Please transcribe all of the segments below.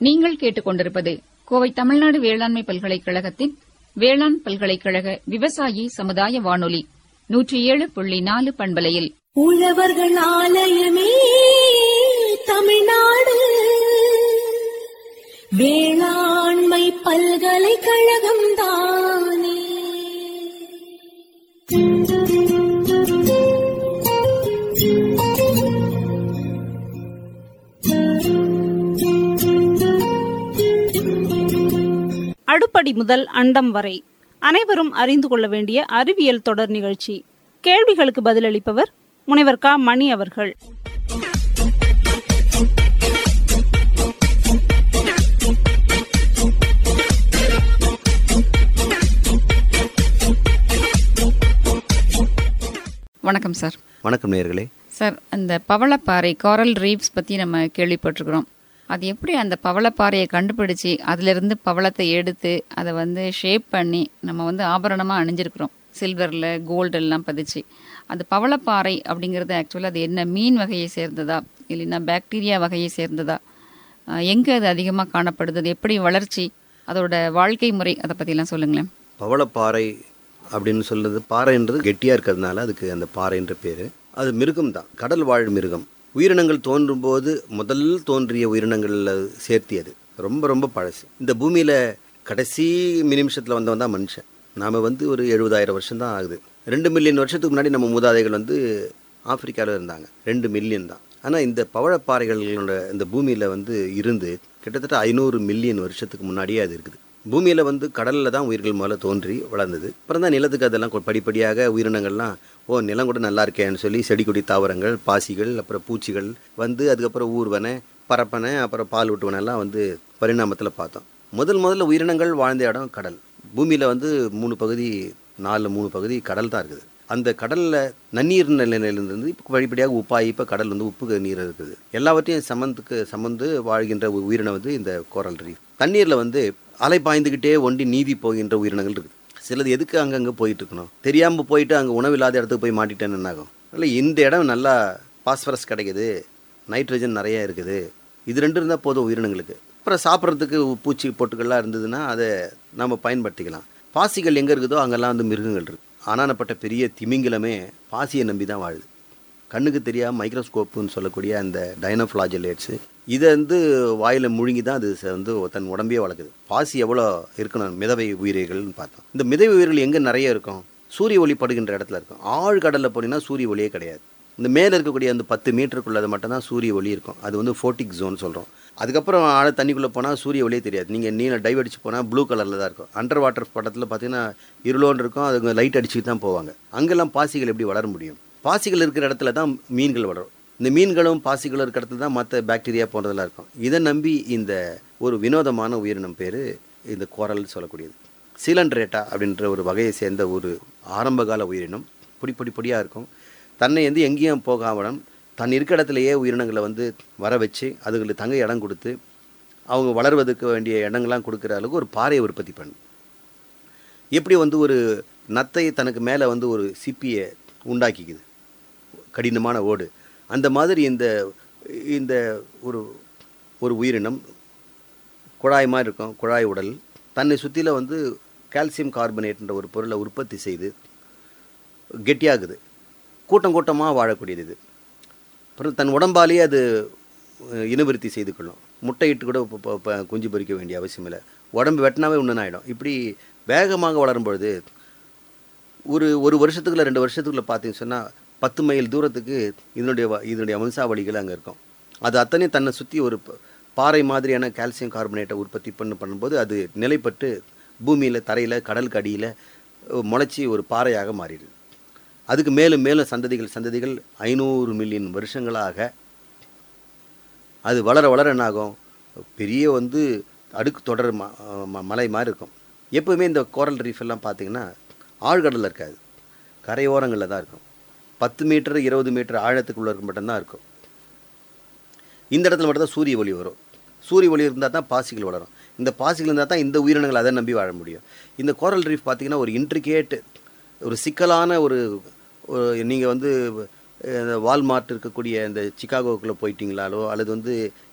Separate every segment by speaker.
Speaker 1: நீங்கள் கேட்டுக்கொண்டிருப்பது கோவை தமிழ்நாடு வேளாண்மை பல்கலைக்கழகத்தின் வேளாண் பல்கலைக்கழக விவசாயி சமுதாய வானொலி நூற்றி ஏழு புள்ளி நாலு பண்பலையில்
Speaker 2: உழவர்கள் ஆலயமே தமிழ்நாடு வேளாண்மை பல்கலைக்கழகம் தானே
Speaker 3: அடுப்படி முதல் அண்டம் வரை அனைவரும் அறிந்து கொள்ள வேண்டிய அறிவியல் தொடர் நிகழ்ச்சி கேள்விகளுக்கு பதிலளிப்பவர் முனைவர் க மணி அவர்கள்
Speaker 1: வணக்கம் சார்
Speaker 4: வணக்கம் நேயர்களே
Speaker 1: சார் அந்த பவளப்பாறை காரல் ரீப்ஸ் பத்தி நம்ம கேள்விப்பட்டிருக்கிறோம் அது எப்படி அந்த பவளப்பாறையை கண்டுபிடிச்சு அதிலிருந்து பவளத்தை எடுத்து அதை வந்து ஷேப் பண்ணி நம்ம வந்து ஆபரணமா அணிஞ்சிருக்கிறோம் சில்வர்ல கோல்டு எல்லாம் பதிச்சு அந்த பவளப்பாறை அப்படிங்கிறது ஆக்சுவலாக அது என்ன மீன் வகையை சேர்ந்ததா இல்லைன்னா பாக்டீரியா வகையை சேர்ந்ததா அஹ் எங்க அது அதிகமாக காணப்படுது அது எப்படி வளர்ச்சி அதோட வாழ்க்கை முறை அதை பற்றிலாம் சொல்லுங்களேன்
Speaker 4: பவளப்பாறை அப்படின்னு சொல்றது பாறைன்றது கெட்டியாக இருக்கிறதுனால அதுக்கு அந்த பாறைன்ற பேர் அது மிருகம் தான் கடல் வாழ் மிருகம் உயிரினங்கள் தோன்றும் போது முதல் தோன்றிய உயிரினங்களில் சேர்த்தி அது ரொம்ப ரொம்ப பழசு இந்த பூமியில் கடைசி நிமிஷத்தில் வந்தவன் தான் மனுஷன் நாம் வந்து ஒரு எழுபதாயிரம் வருஷம் தான் ஆகுது ரெண்டு மில்லியன் வருஷத்துக்கு முன்னாடி நம்ம மூதாதைகள் வந்து ஆப்பிரிக்காவில் இருந்தாங்க ரெண்டு மில்லியன் தான் ஆனால் இந்த பவழப்பாறைகளோட இந்த பூமியில் வந்து இருந்து கிட்டத்தட்ட ஐநூறு மில்லியன் வருஷத்துக்கு முன்னாடியே அது இருக்குது பூமியில் வந்து கடலில் தான் உயிர்கள் முதல்ல தோன்றி வளர்ந்தது அப்புறம் தான் நிலத்துக்கு அதெல்லாம் கொ- படிப்படியாக உயிரினங்கள்லாம் ஓ நிலம் கூட நல்லா இருக்கேன்னு சொல்லி செடி கொடி தாவரங்கள் பாசிகள் அப்புறம் பூச்சிகள் வந்து அதுக்கப்புறம் ஊர்வனை பரப்பனை அப்புறம் பால் ஊட்டுவனை எல்லாம் வந்து பரிணாமத்தில் பார்த்தோம் முதல் முதல்ல உயிரினங்கள் வாழ்ந்த இடம் கடல் பூமியில் வந்து மூணு பகுதி நாலு மூணு பகுதி கடல் தான் இருக்குது அந்த கடலில் நன்னீர் நிலையிலிருந்து இப்போ படிப்படியாக உப்பாகி இப்போ கடல் வந்து உப்பு நீர் இருக்குது எல்லாவற்றையும் சமந்துக்கு சமந்து வாழ்கின்ற ஒரு உயிரினம் வந்து இந்த கோரல் ரீஃப் தண்ணீரில் வந்து அலை பாய்ந்துக்கிட்டே ஒண்டி நீதி போகின்ற உயிரினங்கள் இருக்குது சிலது எதுக்கு அங்கங்கே போயிட்டு இருக்கணும் தெரியாமல் போயிட்டு அங்கே உணவில்லாத இடத்துக்கு போய் மாட்டிட்டேன்னு என்ன ஆகும் இல்லை இந்த இடம் நல்லா பாஸ்பரஸ் கிடைக்குது நைட்ரஜன் நிறைய இருக்குது இது ரெண்டு இருந்தால் போதும் உயிரினங்களுக்கு அப்புறம் சாப்பிட்றதுக்கு பூச்சி பொட்டுக்கள்லாம் இருந்ததுன்னா அதை நம்ம பயன்படுத்திக்கலாம் பாசிகள் எங்கே இருக்குதோ அங்கெல்லாம் வந்து மிருகங்கள் இருக்கு ஆனானப்பட்ட பெரிய திமிங்கிலமே பாசியை நம்பி தான் வாழுது கண்ணுக்கு தெரியாம மைக்ரோஸ்கோப்புன்னு சொல்லக்கூடிய அந்த டைனோஃப்ளாஜலேட்ஸு இதை வந்து வாயில் முழுங்கி தான் அது ச- வந்து தன் உடம்பையே வளர்க்குது பாசி எவ்வளோ இருக்கணும் மிதவை உயிரிகள்னு பார்த்தோம் இந்த மிதவை உயிர்கள் எங்கே நிறைய இருக்கும் சூரிய ஒளி படுகின்ற இடத்துல இருக்கும் ஆழ்கடலில் போனீங்கன்னா சூரிய ஒளியே கிடையாது இந்த மேலே இருக்கக்கூடிய அந்த பத்து மீட்டருக்குள்ளது மட்டும்தான் சூரிய ஒளி இருக்கும் அது வந்து ஃபோட்டிக் ஜோன் சொல்கிறோம் அதுக்கப்புறம் ஆழ தண்ணிக்குள்ளே போனால் சூரிய ஒளியே தெரியாது நீங்கள் நீல டைவ் அடிச்சு போனால் ப்ளூ கலரில் தான் இருக்கும் அண்டர் வாட்டர் படத்தில் பார்த்தீங்கன்னா இருளோன்னு இருக்கும் அதுங்க லைட் அடிச்சுட்டு தான் போவாங்க அங்கெல்லாம் பாசிகள் எப்படி வளர முடியும் பாசிகள் இருக்கிற இடத்துல தான் மீன்கள் வளரும் இந்த மீன்களும் பாசிகளும் இருக்கிற இடத்துல தான் மற்ற பாக்டீரியா போன்றதெல்லாம் இருக்கும் இதை நம்பி இந்த ஒரு வினோதமான உயிரினம் பேர் இந்த கோரல் சொல்லக்கூடியது சீலண்ட்ரேட்டா அப்படின்ற ஒரு வகையை சேர்ந்த ஒரு ஆரம்பகால உயிரினம் பொடி பொடி பொடியாக இருக்கும் தன்னை வந்து எங்கேயும் போகாமலும் தன் இருக்க இடத்துலையே உயிரினங்களை வந்து வர வச்சு அதுகளுக்கு தங்க இடம் கொடுத்து அவங்க வளர்வதற்கு வேண்டிய இடங்கள்லாம் கொடுக்குற அளவுக்கு ஒரு பாறையை உற்பத்தி பண்ணும் எப்படி வந்து ஒரு நத்தை தனக்கு மேலே வந்து ஒரு சிப்பியை உண்டாக்கிக்குது கடினமான ஓடு அந்த மாதிரி இந்த இந்த ஒரு ஒரு உயிரினம் குழாய் மாதிரி இருக்கும் குழாய் உடல் தன்னை சுற்றில வந்து கால்சியம் கார்பனேட்ன்ற ஒரு பொருளை உற்பத்தி செய்து கெட்டியாகுது கூட்டம் கூட்டமாக வாழக்கூடியது இது அப்புறம் தன் உடம்பாலேயே அது அஹ், இனவிருத்தி செய்து கொள்ளும் முட்டையிட்டு கூட இப்போ- இப்போ- இப்போ குஞ்சு பொரிக்க வேண்டிய அவசியம் இல்லை உடம்பு வெட்டினாவே ஒன்று ஆகிடும் இப்படி வேகமாக வளரும் பொழுது ஒரு ஒரு வருஷத்துக்குள்ள ரெண்டு வருஷத்துக்குள்ள பார்த்தீங்கன்னு சொன்னால் பத்து மைல் தூரத்துக்கு இதனுடைய வ- இதனுடைய வம்சாவளிகள் அங்கே இருக்கும் அது அத்தனையும் தன்னை சுற்றி ஒரு ப- பாறை மாதிரியான கால்சியம் கார்பனேட்டை உற்பத்தி பண்ண பண்ணும்போது அது நிலைப்பட்டு பூமியில் தரையில் கடலுக்கு அடியில் முளைச்சி ஒரு பாறையாக மாறிடுது அதுக்கு மேலும் மேலும் சந்ததிகள் சந்ததிகள் ஐநூறு மில்லியன் வருஷங்களாக அது வளர வளர என்னாகும் பெரிய வந்து அடுக்கு தொடர் ம ம- மலை மாதிரி இருக்கும் எப்பவுமே இந்த கோரல் ரீஃப் எல்லாம் பார்த்தீங்கன்னா ஆழ்கடலில் இருக்காது கரையோரங்களில் தான் இருக்கும் பத்து மீட்டர் இருபது மீட்டர் ஆழத்துக்குள்ள இருக்க மட்டும்தான் இருக்கும் இந்த இடத்துல மட்டும் தான் சூரிய ஒளி வரும் சூரிய ஒளி இருந்தால் தான் பாசிகள் வளரும் இந்த பாசிகள் இருந்தால் தான் இந்த உயிரினங்கள் அதை நம்பி வாழ முடியும் இந்த கோரல் ரீஃப் பார்த்தீங்கன்னா ஒரு இன்ட்ரிகேட் ஒரு சிக்கலான ஒரு நீங்கள் வந்து அஹ், வால்மார்ட் இருக்கக்கூடிய இந்த சிகாகோக்குள்ளே போயிட்டீங்களாலோ அல்லது வந்து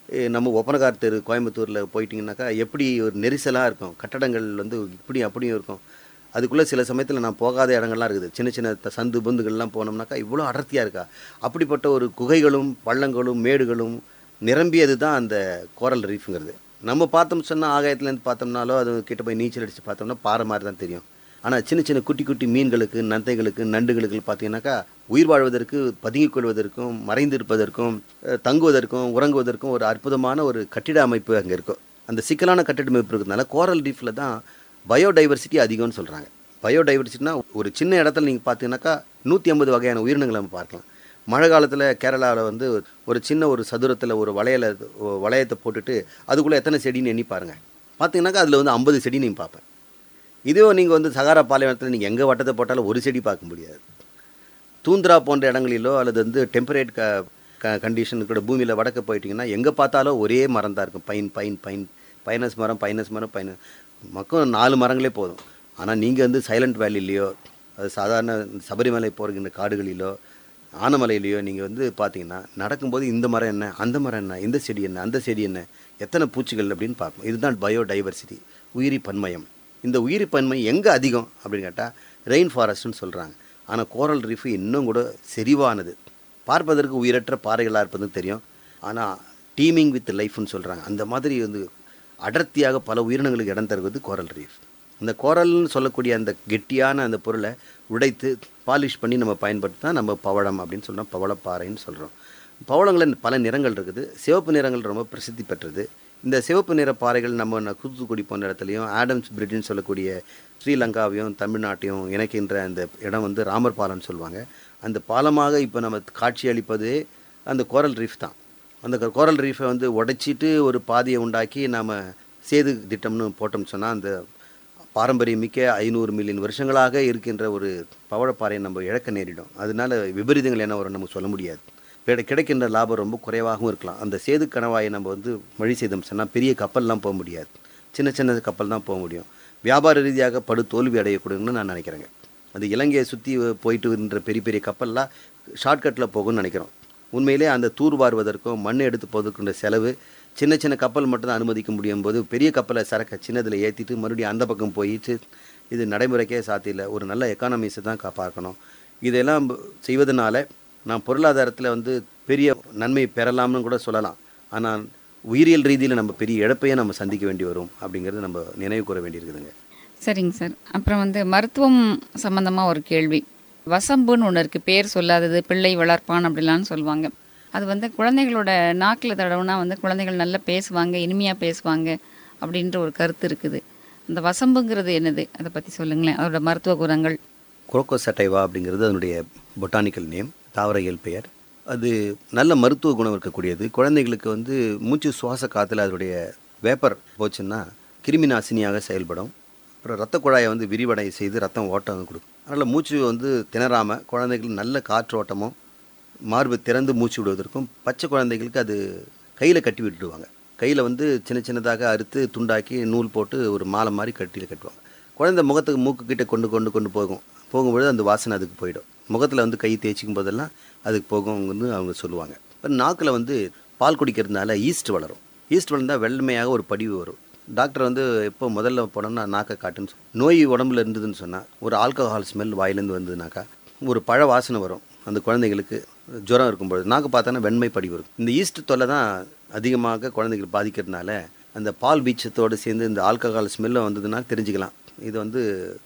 Speaker 4: எ, நம்ம ஒப்பனகார் தெரு கோயம்புத்தூரில் போயிட்டீங்கன்னாக்கா எப்படி ஒரு நெரிசலாக இருக்கும் கட்டடங்கள் வந்து இப்படி அப்படியும் இருக்கும் அதுக்குள்ளே சில சமயத்தில் நான் போகாத இடங்கள்லாம் இருக்குது சின்ன சின்ன த- சந்து பொந்துகள்லாம் போனோம்னாக்கா இவ்வளோ அடர்த்தியாக இருக்கா அப்படிப்பட்ட ஒரு குகைகளும் பள்ளங்களும் மேடுகளும் நிரம்பியது தான் அந்த கோரல் ரீஃப்ங்கிறது நம்ம பார்த்தோம் சொன்னால் ஆகாயத்துலேருந்து பார்த்தோம்னாலோ அது கிட்ட போய் நீச்சல் அடித்து பார்த்தோம்னா பாறை மாதிரி தான் தெரியும் ஆனால் சின்ன சின்ன குட்டி குட்டி மீன்களுக்கு நந்தைகளுக்கு நண்டுகளுக்கு பார்த்தீங்கன்னாக்கா உயிர் வாழ்வதற்கு பதுங்கிக் கொள்வதற்கும் மறைந்திருப்பதற்கும் அஹ், தங்குவதற்கும் உறங்குவதற்கும் ஒரு அற்புதமான ஒரு கட்டிட அமைப்பு அங்கே இருக்கும் அந்த சிக்கலான கட்டிட அமைப்பு இருக்கிறதுனால கோரல் ரீஃபில் தான் பயோடைவர்சிட்டி அதிகம்னு சொல்கிறாங்க பயோடைவர்சிட்டினா ஒரு சின்ன இடத்துல நீங்கள் பார்த்தீங்கன்னாக்கா நூற்றி ஐம்பது வகையான உயிரினங்களை நம்ம பார்க்கலாம் மழை காலத்தில் கேரளாவில் வந்து ஒரு சின்ன ஒரு சதுரத்தில் ஒரு வளையல வளையத்தை போட்டுட்டு அதுக்குள்ளே எத்தனை செடின்னு எண்ணி பாருங்கள் பார்த்தீங்கன்னாக்கா அதில் வந்து ஐம்பது செடி நீங்கள் பார்ப்பேன் இதுவே நீங்கள் வந்து சகாரா பாலைவனத்தில் நீங்கள் எங்கே வட்டத்தை போட்டாலும் ஒரு செடி பார்க்க முடியாது தூந்திரா போன்ற இடங்களிலோ அல்லது வந்து டெம்பரேட் க க கண்டிஷன் கூட பூமியில் வடக்க போயிட்டீங்கன்னா எங்கே பார்த்தாலும் ஒரே மரம் தான் இருக்கும் பைன் பைன் பைன் பைனஸ் மரம் பைனஸ் மரம் பைன மக்கள் நாலு மரங்களே போதும் ஆனால் நீங்கள் வந்து சைலண்ட் வேலிலேயோ அது சாதாரண சபரிமலை போகிற காடுகளிலோ ஆனமலையிலையோ நீங்கள் வந்து பார்த்தீங்கன்னா நடக்கும்போது இந்த மரம் என்ன அந்த மரம் என்ன இந்த செடி என்ன அந்த செடி என்ன எத்தனை பூச்சிகள் அப்படின்னு பார்ப்போம் இதுதான் பயோடைவர்சிட்டி உயிரி பன்மயம் இந்த உயிரி பன்மை எங்கே அதிகம் அப்படின்னு கேட்டால் ரெயின் ஃபாரஸ்ட்னு சொல்கிறாங்க ஆனால் கோரல் ரீஃப் இன்னும் கூட செறிவானது பார்ப்பதற்கு உயிரற்ற பாறைகளாக இருப்பதும் தெரியும் ஆனால் டீமிங் வித் லைஃப்னு சொல்கிறாங்க அந்த மாதிரி வந்து அடர்த்தியாக பல உயிரினங்களுக்கு இடம் தருவது கோரல் ரீஃப் இந்த கோரல்னு சொல்லக்கூடிய அந்த கெட்டியான அந்த பொருளை உடைத்து பாலிஷ் பண்ணி நம்ம பயன்படுத்தினா நம்ம பவழம் அப்படின்னு சொல்கிறோம் பவளப்பாறைன்னு சொல்கிறோம் பவளங்களில் பல நிறங்கள் இருக்குது சிவப்பு நிறங்கள் ரொம்ப பிரசித்தி பெற்றது இந்த சிவப்பு நிற பாறைகள் நம்ம ந- தூத்துக்குடி போன்ற இடத்துலையும் ஆடம்ஸ் பிரிட்ஜ்னு சொல்லக்கூடிய ஸ்ரீலங்காவையும் தமிழ்நாட்டையும் இணைக்கின்ற அந்த இடம் வந்து ராமர் பாலம்னு சொல்லுவாங்க அந்த பாலமாக இப்போ நம்ம காட்சி அளிப்பது அந்த கோரல் ரீஃப் தான் அந்த க- கோரல் ரீஃபை வந்து உடைச்சிட்டு ஒரு பாதையை உண்டாக்கி நாம் சேது திட்டம்னு போட்டோம்னு சொன்னால் அந்த பாரம்பரியமிக்க ஐநூறு மில்லியன் வருஷங்களாக இருக்கின்ற ஒரு பவழப்பாறையை நம்ம இழக்க நேரிடும் அதனால விபரீதங்கள் என்ன வரும் நம்ம சொல்ல முடியாது கிடை கிடைக்கின்ற லாபம் ரொம்ப குறைவாகவும் இருக்கலாம் அந்த சேது கணவாயை நம்ம வந்து வழி செய்தோம் சொன்னால் பெரிய கப்பல்லாம் போக முடியாது சின்ன சின்ன கப்பல் தான் போக முடியும் வியாபார ரீதியாக படு தோல்வி அடையக்கூடாதுன்னு நான் நினைக்கிறேங்க அந்த இலங்கையை சுற்றி போயிட்டு இருந்த பெரிய பெரிய கப்பல்லாம் ஷார்ட்கட்டில் போகும்னு நினைக்கிறோம் உண்மையிலே அந்த தூர்வாருவதற்கும் மண் எடுத்து போவதற்குன்ற செலவு சின்ன சின்ன கப்பல் மட்டும் தான் அனுமதிக்க முடியும் போது பெரிய கப்பலை சரக்கை சின்னதில் ஏற்றிட்டு மறுபடியும் அந்த பக்கம் போயிட்டு இது நடைமுறைக்கே சாத்தியில்லை ஒரு நல்ல எக்கானமிஸை தான் கா- பார்க்கணும் இதெல்லாம் ப- செய்வதனால நான் பொருளாதாரத்தில் வந்து பெரிய நன்மை பெறலாம்னு கூட சொல்லலாம் ஆனால் உயிரியல் ரீதியில் நம்ம பெரிய இழப்பையே நம்ம சந்திக்க வேண்டி வரும் அப்படிங்கிறது நம்ம நினைவு கூற வேண்டியிருக்குதுங்க
Speaker 1: சரிங்க சார் அப்புறம் வந்து மருத்துவம் சம்பந்தமாக ஒரு கேள்வி வசம்புன்னு ஒன்று இருக்குது பேர் சொல்லாதது பிள்ளை வளர்ப்பான் அப்படிலாம் சொல்லுவாங்க அது வந்து குழந்தைகளோட நாக்கில் தடவுனா வந்து குழந்தைகள் நல்லா பேசுவாங்க இனிமையாக பேசுவாங்க அப்படின்ற ஒரு கருத்து இருக்குது அந்த வசம்புங்கிறது என்னது அதை பற்றி சொல்லுங்களேன் அதோட மருத்துவ குணங்கள்
Speaker 4: குரோக்கோசட்டைவா அப்படிங்கிறது அதனுடைய பொட்டானிக்கல் நேம் தாவர இயல் பெயர் அது நல்ல மருத்துவ குணம் இருக்கக்கூடியது குழந்தைகளுக்கு வந்து மூச்சு சுவாச காற்றுல அதனுடைய வேப்பர் போச்சுன்னா கிருமி நாசினியாக செயல்படும் அப்புறம் ரத்த குழாயை வந்து விரிவடை செய்து ரத்தம் ஓட்டம் கொடுக்கும் அதனால் மூச்சு வந்து திணறாமல் குழந்தைகளுக்கு நல்ல காற்றோட்டமும் மார்பு திறந்து மூச்சு விடுவதற்கும் பச்சை குழந்தைகளுக்கு அது கையில் கட்டி விட்டுடுவாங்க கையில் வந்து சின்ன சின்னதாக அறுத்து துண்டாக்கி நூல் போட்டு ஒரு மாலை மாதிரி கட்டியில் கட்டுவாங்க குழந்தை முகத்துக்கு மூக்கு கிட்ட கொண்டு கொண்டு கொண்டு போகும் போகும்பொழுது அந்த வாசனை அதுக்கு போயிடும் முகத்தில் வந்து கை தேய்ச்சிக்கும் போதெல்லாம் அதுக்கு போகும்னு அவங்க சொல்லுவாங்க இப்போ நாக்கில் வந்து பால் குடிக்கிறதுனால ஈஸ்ட் வளரும் ஈஸ்ட் வளர்ந்தால் வெள்ளைமையாக ஒரு படிவு வரும் டாக்டர் வந்து எப்போ முதல்ல போனோம்னா நாக்கை காட்டுன்னு சொல் நோய் உடம்புல இருந்ததுன்னு சொன்னால் ஒரு ஆல்கஹால் ஸ்மெல் வாயிலேருந்து வந்ததுனாக்கா ஒரு பழ வாசனை வரும் அந்த குழந்தைங்களுக்கு ஜுரம் இருக்கும்பொழுது நாக்கு பார்த்தோன்னா வெண்மை படிவு இருக்கும் இந்த ஈஸ்ட் தொல்லை தான் அதிகமாக குழந்தைகள் பாதிக்கிறதுனால அந்த பால் பீச்சத்தோடு சேர்ந்து இந்த ஆல்கஹால் ஸ்மெல்லும் வந்ததுன்னா தெரிஞ்சுக்கலாம் இது வந்து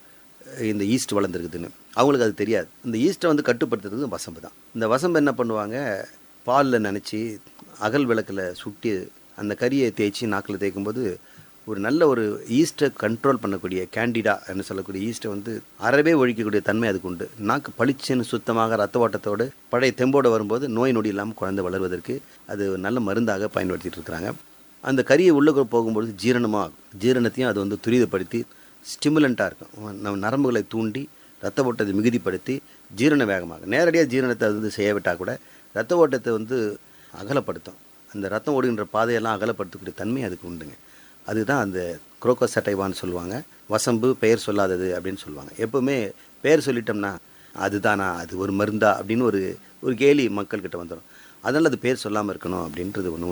Speaker 4: இந்த ஈஸ்ட் வளர்ந்துருக்குதுன்னு அவங்களுக்கு அது தெரியாது இந்த ஈஸ்ட்டை வந்து கட்டுப்படுத்துறது வசம்பு தான் இந்த வசம்பு என்ன பண்ணுவாங்க பாலில் நினச்சி அகல் விளக்கில் சுட்டி அந்த கறியை தேய்ச்சி நாக்கில் தேய்க்கும்போது ஒரு நல்ல ஒரு ஈஸ்ட்டை கண்ட்ரோல் பண்ணக்கூடிய கேண்டிடா என்று சொல்லக்கூடிய ஈஸ்ட்டை வந்து அறவே ஒழிக்கக்கூடிய தன்மை அதுக்கு உண்டு நாக்கு பளிச்சுன்னு சுத்தமாக ரத்த ஓட்டத்தோடு பழைய தெம்போடு வரும்போது நோய் நொடி இல்லாமல் குழந்தை வளர்வதற்கு அது ஒரு நல்ல மருந்தாக பயன்படுத்திட்டு இருக்கிறாங்க அந்த கறியை உள்ளே போகும்பொழுது ஜீரணமாக ஜீரணத்தையும் அது வந்து துரிதப்படுத்தி ஸ்டிமுலண்ட்டாக இருக்கும் நம்ம நரம்புகளை தூண்டி ரத்த ஓட்டத்தை மிகுதிப்படுத்தி ஜீரண வேகமாக நேரடியாக ஜீரணத்தை அது வந்து செய்ய விட்டால் கூட ரத்த ஓட்டத்தை வந்து அகலப்படுத்தும் அந்த ரத்தம் ஓடுகின்ற பாதையெல்லாம் அகலப்படுத்தக்கூடிய தன்மை அதுக்கு உண்டுங்க அதுதான் அந்த குரோக்கோஸ் சட்டைவான்னு சொல்லுவாங்க வசம்பு பெயர் சொல்லாதது அப்படின்னு சொல்லுவாங்க எப்பவுமே பெயர் சொல்லிட்டோம்னா அதுதானா அது ஒரு மருந்தா அப்படின்னு ஒரு ஒரு கேலி மக்கள்கிட்ட வந்துடும் அதனால் அது பேர் சொல்லாமல் இருக்கணும் அப்படின்றது ஒன்று உண்டு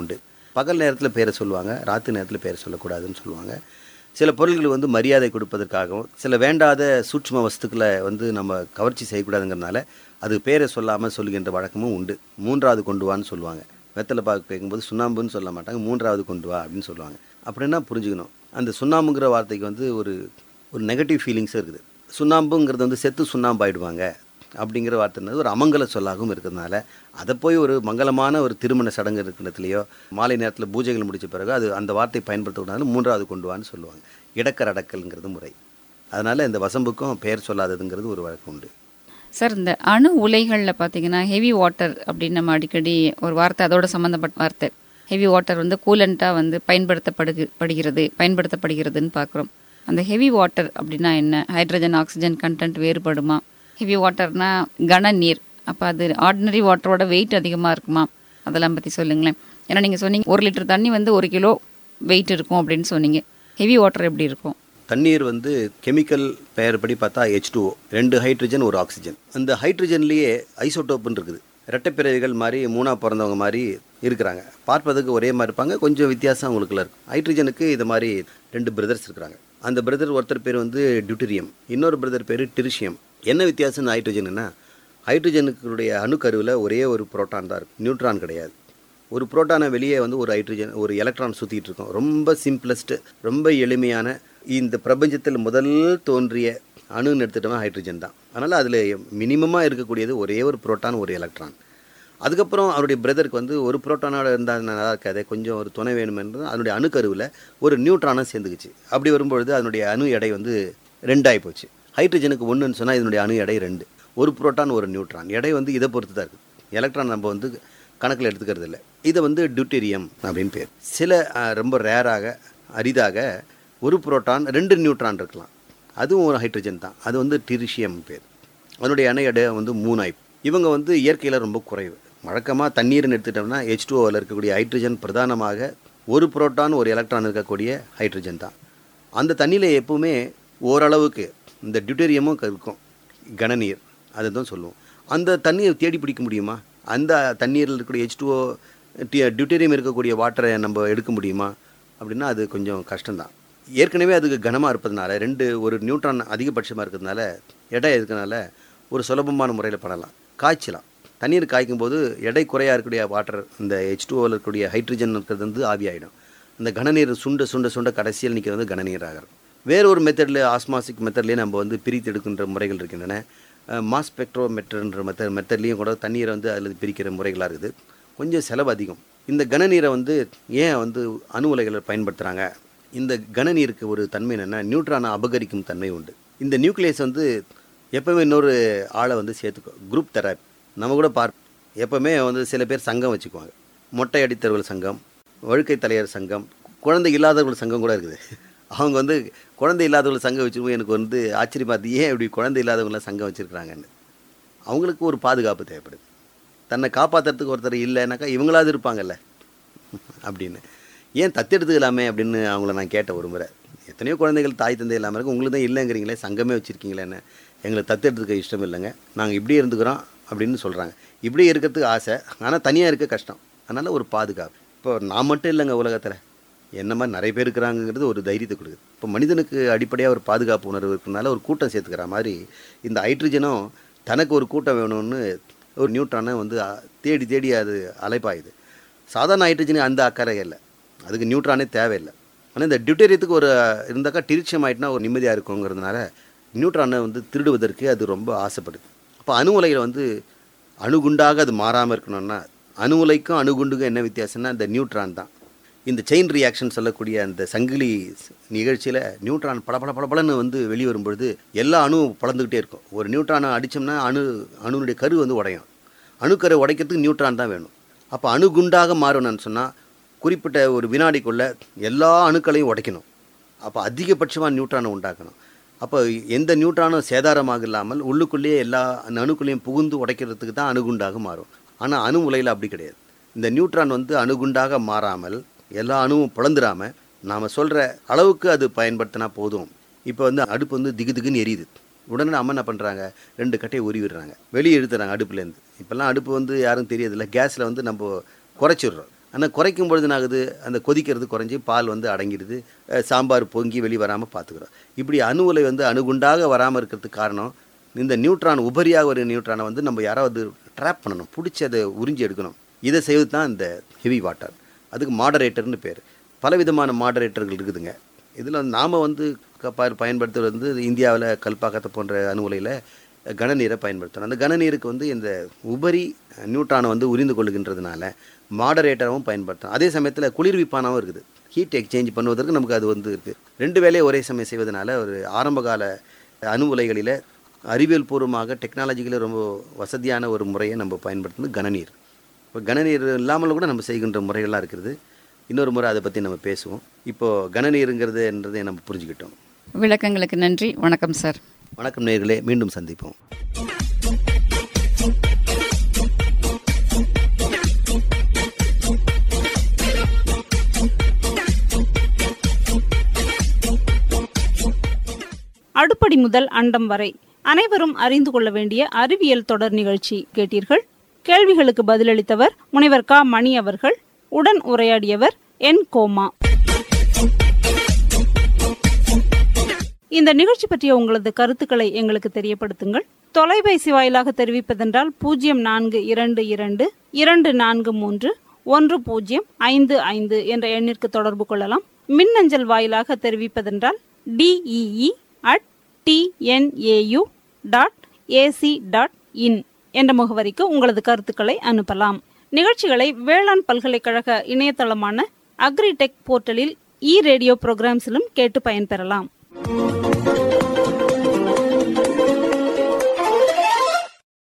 Speaker 4: பகல் நேரத்தில் பேரை சொல்லுவாங்க ராத்திரி நேரத்தில் பேரை சொல்லக்கூடாதுன்னு சொல்லுவாங்க சில பொருள்கள் வந்து மரியாதை கொடுப்பதற்காகவும் சில வேண்டாத சூட்சும வஸ்துக்களை வந்து நம்ம கவர்ச்சி செய்யக்கூடாதுங்கிறதுனால அது பேரை சொல்லாமல் சொல்லுகின்ற வழக்கமும் உண்டு மூன்றாவது கொண்டு வான்னு சொல்லுவாங்க வெத்தலை பாக்கு கேட்கும்போது சுண்ணாம்புன்னு சொல்ல மாட்டாங்க மூன்றாவது கொண்டு வா அப்படின்னு சொல்லுவாங்க அப்படின்னா புரிஞ்சுக்கணும் அந்த சுண்ணாம்புங்கிற வார்த்தைக்கு வந்து ஒரு ஒரு நெகட்டிவ் ஃபீலிங்ஸ் இருக்குது சுண்ணாம்புங்கிறது வந்து செத்து சுண்ணாம்பு ஆயிடுவாங்க அப்படிங்கிற வார்த்தைன்றது ஒரு அமங்கல சொல்லாகவும் இருக்கிறதுனால அதை போய் ஒரு மங்களமான ஒரு திருமண சடங்கு இருக்கிறதுலையோ மாலை நேரத்தில் பூஜைகள் முடிச்ச பிறகு அது அந்த வார்த்தை பயன்படுத்தக்கூடாது மூன்றாவது கொண்டு வான்னு சொல்லுவாங்க இடக்கர் அடக்கல்ங்கிறது முறை அதனால் இந்த வசம்புக்கும் பெயர் சொல்லாததுங்கிறது ஒரு வழக்கம் உண்டு
Speaker 1: சார் இந்த அணு உலைகளில் பார்த்தீங்கன்னா ஹெவி வாட்டர் அப்படின்னு நம்ம அடிக்கடி ஒரு வார்த்தை அதோட சம்மந்தப்பட்ட வார்த்தை ஹெவி வாட்டர் வந்து கூலண்ட்டாக வந்து பயன்படுத்தப்படுகு படுகிறது பயன்படுத்தப்படுகிறதுன்னு பார்க்குறோம் அந்த ஹெவி வாட்டர் அப்படின்னா என்ன ஹைட்ரஜன் ஆக்சிஜன் கண்டென்ட் வேறுபடுமா ஹெவி வாட்டர்னா கன நீர் அப்போ அது ஆர்டினரி வாட்டரோட வெயிட் அதிகமாக இருக்குமா அதெல்லாம் பற்றி சொல்லுங்களேன் ஏன்னா நீங்கள் சொன்னீங்க ஒரு லிட்டர் தண்ணி வந்து ஒரு கிலோ வெயிட் இருக்கும் அப்படின்னு சொன்னீங்க ஹெவி வாட்டர் எப்படி இருக்கும்
Speaker 4: தண்ணீர் வந்து கெமிக்கல் பெயர்படி பார்த்தா ஹெச் ரெண்டு ஹைட்ரஜன் ஒரு ஆக்சிஜன் அந்த ஹைட்ரஜன்லேயே ஐசோடோப்புன்னு இருக்குது இரட்டைப்பிறவிகள் மாதிரி மூணா பிறந்தவங்க மாதிரி இருக்கிறாங்க பார்ப்பதுக்கு ஒரே மாதிரி இருப்பாங்க கொஞ்சம் வித்தியாசம் அவங்களுக்குள்ள இருக்கும் ஹைட்ரஜனுக்கு இது மாதிரி ரெண்டு பிரதர்ஸ் இருக்கிறாங்க அந்த பிரதர் ஒருத்தர் பேர் வந்து டியூட்டீரியம் இன்னொரு பிரதர் பேர் டிரிஷியம் என்ன வித்தியாசம் ஹைட்ரஜன்னா ஹைட்ரஜனுக்குடைய அணுக்கருவில் ஒரே ஒரு புரோட்டான் தான் இருக்கும் நியூட்ரான் கிடையாது ஒரு புரோட்டானை வெளியே வந்து ஒரு ஹைட்ரஜன் ஒரு எலக்ட்ரான் சுற்றிட்டு இருக்கும் ரொம்ப சிம்பிளஸ்ட் ரொம்ப எளிமையான இந்த பிரபஞ்சத்தில் முதல் தோன்றிய அணுன்னு எடுத்துட்டோம்னா ஹைட்ரஜன் தான் அதனால் அதில் மினிமமாக இருக்கக்கூடியது ஒரே ஒரு புரோட்டான் ஒரு எலக்ட்ரான் அதுக்கப்புறம் அவருடைய பிரதருக்கு வந்து ஒரு புரோட்டானோட இருந்தால் நல்லா இருக்காது கொஞ்சம் ஒரு துணை வேணுமென்று அதனுடைய அணுக்கருவில் ஒரு நியூட்ரானும் சேர்ந்துக்குச்சு அப்படி வரும்பொழுது அதனுடைய அணு எடை வந்து ரெண்டாகி போச்சு ஹைட்ரஜனுக்கு ஒன்றுன்னு சொன்னால் இதனுடைய அணு எடை ரெண்டு ஒரு புரோட்டான் ஒரு நியூட்ரான் எடை வந்து இதை பொறுத்து தான் இருக்குது எலக்ட்ரான் நம்ம வந்து கணக்கில் எடுத்துக்கிறது இல்லை இதை வந்து டியூட்டீரியம் அப்படின்னு பேர் சில அஹ், ரொம்ப ரேராக அரிதாக ஒரு புரோட்டான் ரெண்டு நியூட்ரான் இருக்கலாம் அதுவும் ஒரு ஹைட்ரஜன் தான் அது வந்து டிரிஷியம் பேர் அதனுடைய அணை எடை வந்து மூணாய் இவங்க வந்து இயற்கையில் ரொம்ப குறைவு வழக்கமாக தண்ணீர்னு எடுத்துட்டோம்னா ஹெச் டூஓவில் இருக்கக்கூடிய ஹைட்ரஜன் பிரதானமாக ஒரு புரோட்டான் ஒரு எலக்ட்ரான் இருக்கக்கூடிய ஹைட்ரஜன் தான் அந்த தண்ணியில் எப்பவுமே ஓரளவுக்கு இந்த டியூட்டேரியமும் இருக்கும் கனநீர் அதை தான் சொல்லுவோம் அந்த தண்ணியை தேடி பிடிக்க முடியுமா அந்த தண்ணீரில் இருக்கக்கூடிய ஹெச் டூஓ டியூட்டேரியம் இருக்கக்கூடிய வாட்டரை நம்ம எடுக்க முடியுமா அப்படின்னா அது கொஞ்சம் கஷ்டம்தான் ஏற்கனவே அதுக்கு கனமாக இருப்பதனால ரெண்டு ஒரு நியூட்ரான் அதிகபட்சமாக இருக்கிறதுனால எடை இருக்கனால ஒரு சுலபமான முறையில் பண்ணலாம் காய்ச்சலாம் தண்ணீர் காய்க்கும் போது எடை குறையாக இருக்கக்கூடிய வாட்டர் இந்த ஹெச் டூஓவில் இருக்கக்கூடிய ஹைட்ரஜன் இருக்கிறது வந்து ஆவியாயிடும் அந்த கனநீர் சுண்ட சுண்ட சுண்ட கடைசியில் நிற்கிறது வந்து கனநீராக இருக்கும் வேற ஒரு மெத்தடில் ஆஸ்மாசிக் மெத்தட்லேயே நம்ம வந்து பிரித்து எடுக்கின்ற முறைகள் இருக்கின்றன மாஸ் ஸ்பெக்ட்ரோமெட்ருன்ற மெத்தட் மெத்தட்லேயும் கூட தண்ணீரை வந்து அதில் பிரிக்கிற முறைகளாக இருக்குது கொஞ்சம் செலவு அதிகம் இந்த கனநீரை வந்து ஏன் வந்து அணு உலைகளை பயன்படுத்துகிறாங்க இந்த கனநீருக்கு ஒரு தன்மை என்னென்னா நியூட்ரானை அபகரிக்கும் தன்மை உண்டு இந்த நியூக்ளியஸ் வந்து எப்பவுமே இன்னொரு ஆளை வந்து சேர்த்துக்கோ குரூப் தெராப்பி நம்ம கூட பார் எப்பவுமே வந்து சில பேர் சங்கம் வச்சுக்குவாங்க மொட்டை அடித்தவர்கள் சங்கம் வழுக்கை தலையர் சங்கம் குழந்தை இல்லாதவர்கள் சங்கம் கூட இருக்குது அவங்க வந்து குழந்தை இல்லாதவர்கள் சங்கம் வச்சுக்கும்போது எனக்கு வந்து ஆச்சரியமா இருக்கு ஏன் இப்படி குழந்தை இல்லாதவங்களாம் சங்கம் வச்சுருக்கிறாங்கன்னு அவங்களுக்கு ஒரு பாதுகாப்பு தேவைப்படுது தன்னை காப்பாற்றுறதுக்கு ஒருத்தர் இல்லைனாக்கா இவங்களாவது இருப்பாங்கல்ல அப்படின்னு ஏன் தத்தெடுத்துக்கலாமே அப்படின்னு அவங்கள நான் கேட்ட ஒரு முறை எத்தனையோ குழந்தைகள் தாய் தந்தை இல்லாமல் இருக்கு உங்களுக்கு தான் இல்லைங்கிறீங்களே சங்கமே வச்சுருக்கீங்களேன்னு எங்களை தத்தெடுத்துக்க இஷ்டம் இல்லைங்க நாங்கள் இப்படியே இருந்துக்கிறோம் அப்படின்னு சொல்கிறாங்க இப்படி இருக்கிறதுக்கு ஆசை ஆனால் தனியாக இருக்க கஷ்டம் அதனால் ஒரு பாதுகாப்பு இப்போ நான் மட்டும் இல்லைங்க உலகத்தில் என்ன மாதிரி நிறைய பேர் இருக்கிறாங்கிறது ஒரு தைரியத்தை கொடுக்குது இப்போ மனிதனுக்கு அடிப்படையாக ஒரு பாதுகாப்பு உணர்வு இருக்கிறனால ஒரு கூட்டம் சேர்த்துக்கிற மாதிரி இந்த ஹைட்ரஜனும் தனக்கு ஒரு கூட்டம் வேணும்னு ஒரு நியூட்ரானை வந்து அ- தேடி தேடி அது அலைப்பாயுது சாதாரண ஹைட்ரஜனுக்கு அந்த அக்கறை இல்லை அதுக்கு நியூட்ரானே தேவையில்லை ஆனால் இந்த டியூட்டேரியத்துக்கு ஒரு இருந்தாக்கா டிரிச்சியம் ஆயிட்டுனா ஒரு நிம்மதியாக இருக்குங்கிறதுனால நியூட்ரானை வந்து திருடுவதற்கு அது ரொம்ப ஆசைப்படுது அப்போ அணு உலையில் வந்து அணுகுண்டாக அது மாறாமல் இருக்கணும்னா அணு உலைக்கும் அணுகுண்டுக்கும் என்ன வித்தியாசம்னா இந்த நியூட்ரான் தான் இந்த செயின் ரியாக்ஷன் சொல்லக்கூடிய அந்த சங்கிலி நிகழ்ச்சியில் நியூட்ரான் பளபள பளபளன்னு வந்து வெளியே வரும்பொழுது எல்லா அணுவும் பளந்துக்கிட்டே இருக்கும் ஒரு நியூட்ரானை அடித்தோம்னா அணு அணுனுடைய கரு வந்து உடையும் அணுக்கரை உடைக்கிறதுக்கு நியூட்ரான் தான் வேணும் அப்போ அணுகுண்டாக மாறணும்னு சொன்னால் குறிப்பிட்ட ஒரு வினாடிக்குள்ள எல்லா அணுக்களையும் உடைக்கணும் அப்போ அதிகபட்சமாக நியூட்ரானை உண்டாக்கணும் அப்போ எந்த நியூட்ரானும் சேதாரமாக இல்லாமல் உள்ளுக்குள்ளேயே எல்லா அந்த அணுக்குள்ளேயும் புகுந்து உடைக்கிறதுக்கு தான் அணுகுண்டாக மாறும் ஆனால் அணு உலையில் அப்படி கிடையாது இந்த நியூட்ரான் வந்து அணுகுண்டாக மாறாமல் எல்லா அணுவும் பிளந்துடாமல் நாம் சொல்கிற அளவுக்கு அது பயன்படுத்தினா போதும் இப்போ வந்து அடுப்பு வந்து திகு திகுன்னு எரியுது உடனே அம்மா என்ன பண்ணுறாங்க ரெண்டு கட்டையை உருவி விடுறாங்க வெளியே எடுத்துறாங்க அடுப்புலேருந்து இப்போல்லாம் அடுப்பு வந்து யாரும் தெரியறதில்ல கேஸில் வந்து நம்ம குறைச்சிடுறோம் ஆனால் குறைக்கும் பொழுது என்ன ஆகுது அந்த கொதிக்கிறது குறைஞ்சி பால் வந்து அடங்கிடுது அஹ் சாம்பார் பொங்கி வெளி வராமல் பார்த்துக்கிறோம் இப்படி அணு உலை வந்து அணுகுண்டாக வராமல் இருக்கிறதுக்கு காரணம் இந்த நியூட்ரான் உபரியாக ஒரு நியூட்ரானை வந்து நம்ம யாராவது ட்ராப் பண்ணணும் பிடிச்சி அதை உறிஞ்சி எடுக்கணும் இதை செய்வது தான் இந்த ஹெவி வாட்டர் அதுக்கு மாடரேட்டர்னு பேர் பலவிதமான மாடரேட்டர்கள் இருக்குதுங்க இதில் நாம் வந்து க- ப- பயன்படுத்துவது வந்து இந்தியாவில் கல்பாக்கத்தை போன்ற அணு உலையில் கனநீரை பயன்படுத்தணும் அந்த கனநீருக்கு வந்து இந்த உபரி நியூட்ரானை வந்து உரிந்து கொள்ளுகின்றதுனால மாடரேட்டராகவும் பயன்படுத்தணும் அதே சமயத்தில் குளிர்விப்பானாவும் இருக்குது ஹீட் எக்ஸ்சேஞ்ச் பண்ணுவதற்கு நமக்கு அது வந்து இருக்குது ரெண்டு வேலையை ஒரே சமயம் செய்வதனால ஒரு ஆரம்பகால அணு உலைகளில் அறிவியல் பூர்வமாக டெக்னாலஜிக்கலி ரொம்ப வசதியான ஒரு முறையை நம்ம பயன்படுத்துறது கனநீர் இப்போ கனநீர் இல்லாமல் கூட நம்ம செய்கின்ற முறைகள்லாம் இருக்கிறது இன்னொரு முறை அதை பற்றி நம்ம பேசுவோம் இப்போது கனநீருங்கிறது என்றதை நம்ம புரிஞ்சுக்கிட்டோம்
Speaker 1: விளக்கங்களுக்கு நன்றி வணக்கம் சார்
Speaker 4: வணக்கம் நேயர்களே மீண்டும் சந்திப்போம்
Speaker 3: அடுப்படி முதல் அண்டம் வரை அனைவரும் அறிந்து கொள்ள வேண்டிய அறிவியல் தொடர் நிகழ்ச்சி கேட்டீர்கள் கேள்விகளுக்கு பதிலளித்தவர் முனைவர் க மணி அவர்கள் உடன் உரையாடியவர் என் கோமா இந்த நிகழ்ச்சி பற்றிய உங்களது கருத்துக்களை எங்களுக்கு தெரியப்படுத்துங்கள் தொலைபேசி வாயிலாக தெரிவிப்பதென்றால் பூஜ்ஜியம் நான்கு இரண்டு இரண்டு இரண்டு நான்கு மூன்று ஒன்று பூஜ்ஜியம் ஐந்து ஐந்து என்ற எண்ணிற்கு தொடர்பு கொள்ளலாம் மின்னஞ்சல் வாயிலாக தெரிவிப்பதென்றால் DEE at TNAU dot AC dot in என்ற முகவரிக்கு உங்களது கருத்துக்களை அனுப்பலாம் நிகழ்ச்சிகளை வேளாண் பல்கலைக்கழக இணையதளமான அக்ரிடெக் போர்ட்டலில் இ ரேடியோ ப்ரோக்ராம்ஸிலும் கேட்டு பயன்பெறலாம்